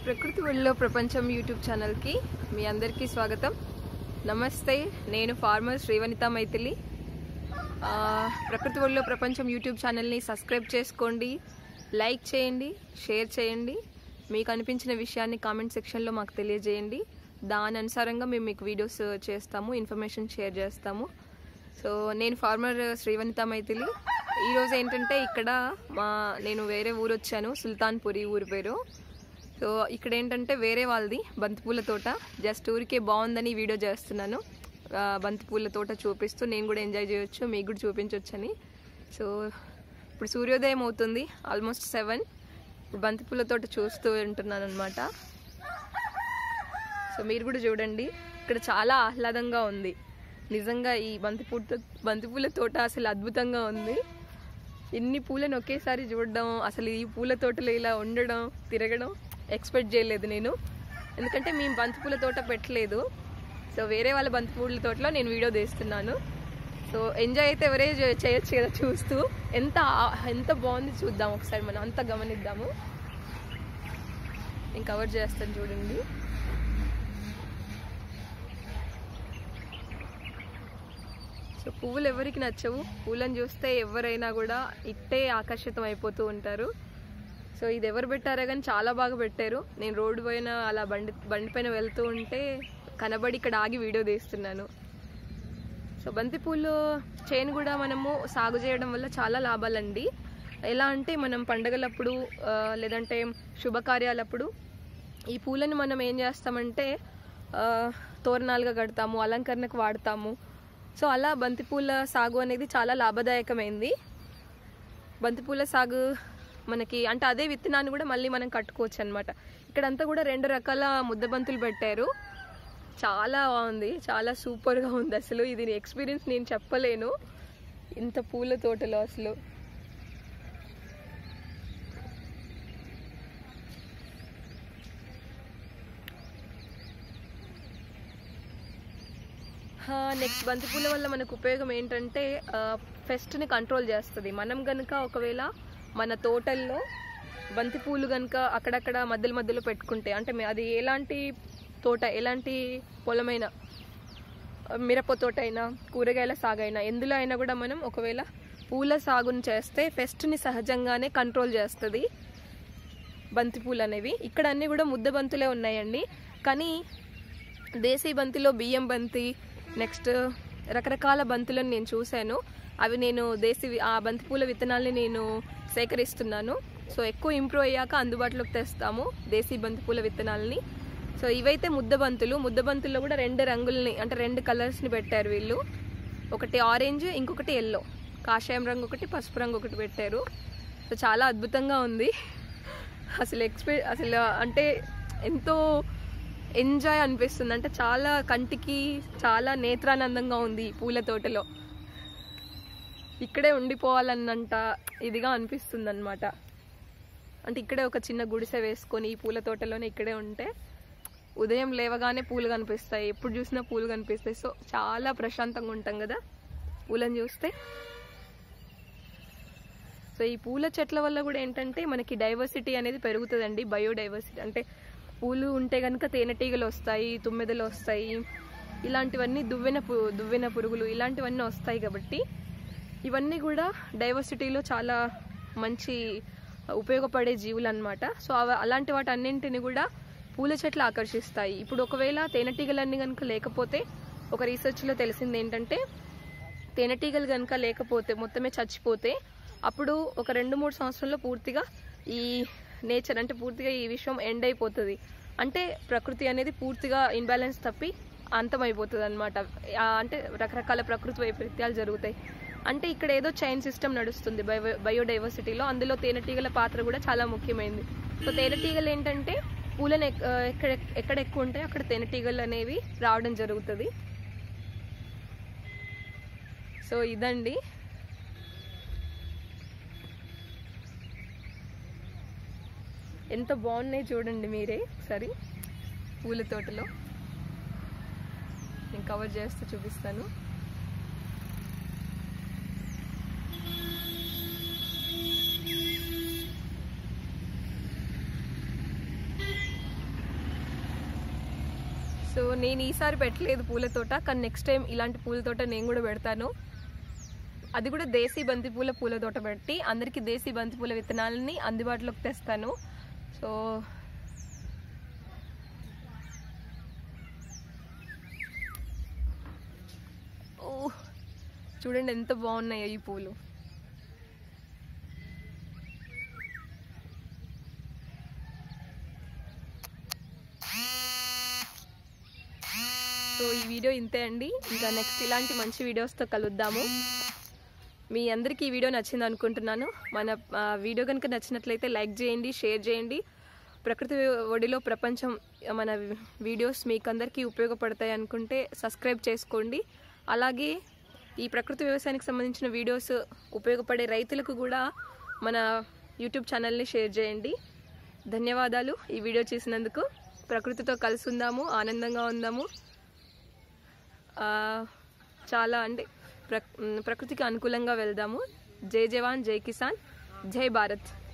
ప్రకృతి ఒళ్ళో ప్రపంచం యూట్యూబ్ ఛానల్కి మీ అందరికీ స్వాగతం నమస్తే నేను ఫార్మర్ శ్రీవనిత మైథిలి ఆ, ప్రకృతి ఒళ్ళో ప్రపంచం యూట్యూబ్ ఛానల్ని సబ్స్క్రైబ్ చేసుకోండి లైక్ చేయండి షేర్ చేయండి మీకు అనిపించిన విషయాన్ని కామెంట్ సెక్షన్లో మాకు తెలియజేయండి దాని అనుసారంగా మేము మీకు వీడియోస్ చేస్తాము ఇన్ఫర్మేషన్ షేర్ చేస్తాము సో నేను ఫార్మర్ శ్రీవనిత మైథిలి ఈరోజు ఏంటంటే ఇక్కడ మా నేను వేరే ఊరు వచ్చాను సుల్తాన్పురి ఊరి పేరు సో ఇక్కడ ఏంటంటే వేరే వాళ్ళది బంతిపూల తోట జస్ట్ ఊరికే బాగుందని ఈ వీడియో చేస్తున్నాను ఆ, బంతిపూల తోట చూపిస్తూ నేను కూడా ఎంజాయ్ చేయొచ్చు మీకు కూడా చూపించవచ్చని సో ఇప్పుడు సూర్యోదయం అవుతుంది ఆల్మోస్ట్ సెవెన్ ఇప్పుడు బంతిపూల తోట చూస్తూ ఉంటున్నాను అనమాట సో మీరు కూడా చూడండి ఇక్కడ చాలా ఆహ్లాదంగా ఉంది నిజంగా ఈ బంతిపూట బంతిపూల తోట అసలు అద్భుతంగా ఉంది ఇన్ని పూలను ఒకేసారి చూడడం అసలు ఈ పూల తోటలో ఇలా ఉండడం తిరగడం ఎక్స్పెక్ట్ చేయలేదు నేను ఎందుకంటే మేము బంతిపూల తోట పెట్టలేదు సో వేరే వాళ్ళ బంతిపూల తోటలో నేను వీడియో తీస్తున్నాను సో ఎంజాయ్ అయితే ఎవరే చే- చేయొచ్చు కదా చూస్తూ ఎంత ఆ- ఎంత బాగుంది చూద్దాం ఒకసారి మనం అంతా గమనిద్దాము నేను కవర్ చేస్తాను చూడండి సో పువ్వులు ఎవరికి నచ్చవు పూలను చూస్తే ఎవరైనా కూడా ఇట్టే ఆకర్షితం అయిపోతూ ఉంటారు సో ఇది ఎవరు పెట్టారో కానీ చాలా బాగా పెట్టారు నేను రోడ్డు పైన అలా బండి బండి పైన వెళ్తూ ఉంటే కనబడి ఇక్కడ ఆగి వీడియో తీస్తున్నాను సో బంతిపూలు చేను కూడా మనము సాగు చేయడం వల్ల చాలా లాభాలండి ఎలా అంటే మనం పండగలప్పుడు ఆ, లేదంటే శుభకార్యాలప్పుడు ఈ పూలను మనం ఏం చేస్తామంటే ఆ, తోరణాలుగా కడతాము అలంకరణకు వాడతాము సో అలా బంతిపూల సాగు అనేది చాలా లాభదాయకమైంది బంతిపూల సాగు మనకి అంటే అదే విత్తనాన్ని కూడా మళ్ళీ మనం కట్టుకోవచ్చు అనమాట ఇక్కడంతా కూడా రెండు రకాల ముద్ద బంతులు పెట్టారు చాలా బాగుంది చాలా సూపర్గా ఉంది అసలు ఇది ఎక్స్పీరియన్స్ నేను చెప్పలేను ఇంత పూల తోటలో అసలు నెక్స్ట్ బంతిపూల వల్ల మనకు ఉపయోగం ఏంటంటే పెస్ట్ని కంట్రోల్ చేస్తుంది మనం గనుక ఒకవేళ మన తోటల్లో బంతిపూలు కనుక అక్కడక్కడ మధ్యలో మధ్యలో పెట్టుకుంటే అంటే మే- అది ఎలాంటి తోట ఎలాంటి పొలమైనా మిరప తోట అయినా కూరగాయల సాగు అయినా ఎందులో అయినా కూడా మనం ఒకవేళ పూల సాగును చేస్తే పెస్ట్ని సహజంగానే కంట్రోల్ చేస్తుంది బంతిపూలు అనేవి ఇక్కడ అన్నీ కూడా ముద్ద బంతులే ఉన్నాయండి కానీ దేశీ బంతిలో బియ్యం బంతి నెక్స్ట్ రకరకాల బంతులను నేను చూశాను అవి నేను దేశీ వి- ఆ బంతిపూల విత్తనాల్ని నేను సేకరిస్తున్నాను సో ఎక్కువ ఇంప్రూవ్ అయ్యాక అందుబాటులోకి తెస్తాము దేశీ బంతిపూల విత్తనాలని సో ఇవైతే ముద్ద బంతులు ముద్ద బంతుల్లో కూడా రెండు రంగుల్ని అంటే రెండు కలర్స్ని పెట్టారు వీళ్ళు ఒకటి ఆరెంజ్ ఇంకొకటి ఎల్లో కాషాయం రంగు ఒకటి పసుపు రంగు ఒకటి పెట్టారు సో చాలా అద్భుతంగా ఉంది అసలు ఎక్స్పీ అసలు అంటే ఎంతో ఎంజాయ్ అనిపిస్తుంది అంటే చాలా కంటికి చాలా నేత్రానందంగా ఉంది ఈ పూల తోటలో ఇక్కడే ఉండిపోవాలన్నంత ఇదిగా అనిపిస్తుంది అనమాట అంటే ఇక్కడే ఒక చిన్న గుడిసె వేసుకొని ఈ పూల తోటలోనే ఇక్కడే ఉంటే ఉదయం లేవగానే పూలు కనిపిస్తాయి ఎప్పుడు చూసినా పూలు కనిపిస్తాయి సో చాలా ప్రశాంతంగా ఉంటాం కదా పూలను చూస్తే సో ఈ పూల చెట్ల వల్ల కూడా ఏంటంటే మనకి డైవర్సిటీ అనేది పెరుగుతుందండి బయోడైవర్సిటీ అంటే పూలు ఉంటే కనుక తేనెటీగలు వస్తాయి తుమ్మెదలు వస్తాయి ఇలాంటివన్నీ దువ్వెన పు- దువ్వెన పురుగులు ఇలాంటివన్నీ వస్తాయి కాబట్టి ఇవన్నీ కూడా డైవర్సిటీలో చాలా మంచి ఉపయోగపడే జీవులు అనమాట సో అవ అలాంటి వాటి అన్నింటిని కూడా పూల చెట్లు ఆకర్షిస్తాయి ఇప్పుడు ఒకవేళ తేనెటీగలన్నీ కనుక లేకపోతే ఒక రీసెర్చ్లో తెలిసింది ఏంటంటే తేనెటీగలు కనుక లేకపోతే మొత్తమే చచ్చిపోతే అప్పుడు ఒక రెండు మూడు సంవత్సరాల్లో పూర్తిగా ఈ నేచర్ అంటే పూర్తిగా ఈ విశ్వం ఎండ్ అయిపోతుంది అంటే ప్రకృతి అనేది పూర్తిగా ఇన్బ్యాలెన్స్ తప్పి అంతమైపోతుంది అనమాట అంటే రకరకాల ప్రకృతి వైపరీత్యాలు జరుగుతాయి అంటే ఇక్కడ ఏదో చైన్ సిస్టమ్ నడుస్తుంది బయో బయోడైవర్సిటీలో అందులో తేనెటీగల పాత్ర కూడా చాలా ముఖ్యమైనది సో తేనెటీగలు ఏంటంటే పూలను ఎక్- ఆ, ఎక్కడ ఎక్కడ ఎక్కువ ఉంటాయో అక్కడ తేనెటీగలు అనేవి రావడం జరుగుతుంది సో ఇదండి ఎంత బాగున్నాయి చూడండి మీరే ఒకసారి పూల తోటలో నేను కవర్ చేస్తూ చూపిస్తాను సో నేను ఈసారి పెట్టలేదు పూల తోట కానీ నెక్స్ట్ టైం ఇలాంటి పూల తోట నేను కూడా పెడతాను అది కూడా దేశీ బంతిపూల పూల తోట పెట్టి అందరికీ దేశీ బంతిపూల విత్తనాలని అందుబాటులోకి తెస్తాను సో ఓ చూడండి ఎంత బాగున్నాయో ఈ పూలు సో ఈ వీడియో ఇంతే అండి ఇంకా నెక్స్ట్ ఇలాంటి మంచి వీడియోస్తో కలుద్దాము మీ అందరికీ ఈ వీడియో నచ్చింది అనుకుంటున్నాను మన ఆ, వీడియో కనుక నచ్చినట్లయితే లైక్ చేయండి షేర్ చేయండి ప్రకృతి ఒడిలో ప్రపంచం మన వీడియోస్ మీకు అందరికీ ఉపయోగపడతాయి అనుకుంటే సబ్స్క్రైబ్ చేసుకోండి అలాగే ఈ ప్రకృతి వ్యవసాయానికి సంబంధించిన వీడియోస్ ఉపయోగపడే రైతులకు కూడా మన యూట్యూబ్ ఛానల్ని షేర్ చేయండి ధన్యవాదాలు ఈ వీడియో చేసినందుకు ప్రకృతితో కలిసి ఉందాము ఆనందంగా ఉందాము ఆ, చాలా అంటే ప్ర ప్రకృతికి అనుకూలంగా వెళ్దాము జై జవాన్ జై కిసాన్ జై భారత్